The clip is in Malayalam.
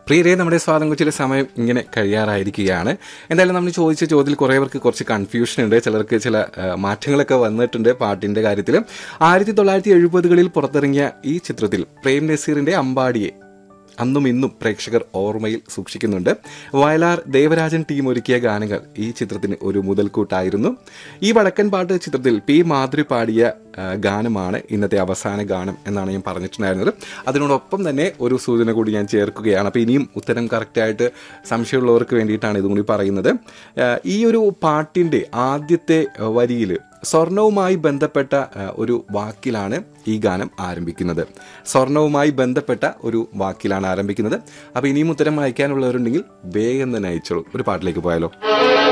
പ്രിയരെ നമ്മുടെ സ്വാതം കൊച്ചിലെ സമയം ഇങ്ങനെ കഴിയാറായിരിക്കുകയാണ് എന്തായാലും നമ്മൾ ചോദിച്ച ചോദ്യത്തിൽ കുറേ പേർക്ക് കുറച്ച് കൺഫ്യൂഷൻ ഉണ്ട് ചിലർക്ക് ചില ആ, മാറ്റങ്ങളൊക്കെ വന്നിട്ടുണ്ട് പാട്ടിന്റെ കാര്യത്തിൽ ആയിരത്തി തൊള്ളായിരത്തി എഴുപതുകളിൽ പുറത്തിറങ്ങിയ ഈ ചിത്രത്തിൽ പ്രേം നസീറിന്റെ അമ്പാടിയെ അന്നും ഇന്നും പ്രേക്ഷകർ ഓർമ്മയിൽ സൂക്ഷിക്കുന്നുണ്ട് വയലാർ ദേവരാജൻ ടീം ഒരുക്കിയ ഗാനങ്ങൾ ഈ ചിത്രത്തിന് ഒരു മുതൽക്കൂട്ടായിരുന്നു ഈ വടക്കൻ പാട്ട് ചിത്രത്തിൽ പി മാധുരി പാടിയ ആ, ഗാനമാണ് ഇന്നത്തെ അവസാന ഗാനം എന്നാണ് ഞാൻ പറഞ്ഞിട്ടുണ്ടായിരുന്നത് അതിനോടൊപ്പം തന്നെ ഒരു സൂചന കൂടി ഞാൻ ചേർക്കുകയാണ് അപ്പോൾ ഇനിയും ഉത്തരം കറക്റ്റായിട്ട് സംശയമുള്ളവർക്ക് വേണ്ടിയിട്ടാണ് ഇതും കൂടി പറയുന്നത് ആ, ഈ ഒരു പാട്ടിൻ്റെ ആദ്യത്തെ വരിയിൽ സ്വർണവുമായി ബന്ധപ്പെട്ട ആ, ഒരു വാക്കിലാണ് ഈ ഗാനം ആരംഭിക്കുന്നത് സ്വർണവുമായി ബന്ധപ്പെട്ട ഒരു വാക്കിലാണ് ആരംഭിക്കുന്നത് അപ്പോൾ ഇനിയും ഉത്തരം അയക്കാനുള്ളവരുണ്ടെങ്കിൽ വേഗം തന്നെ അയച്ചോളൂ ഒരു പാട്ടിലേക്ക് പോയാലോ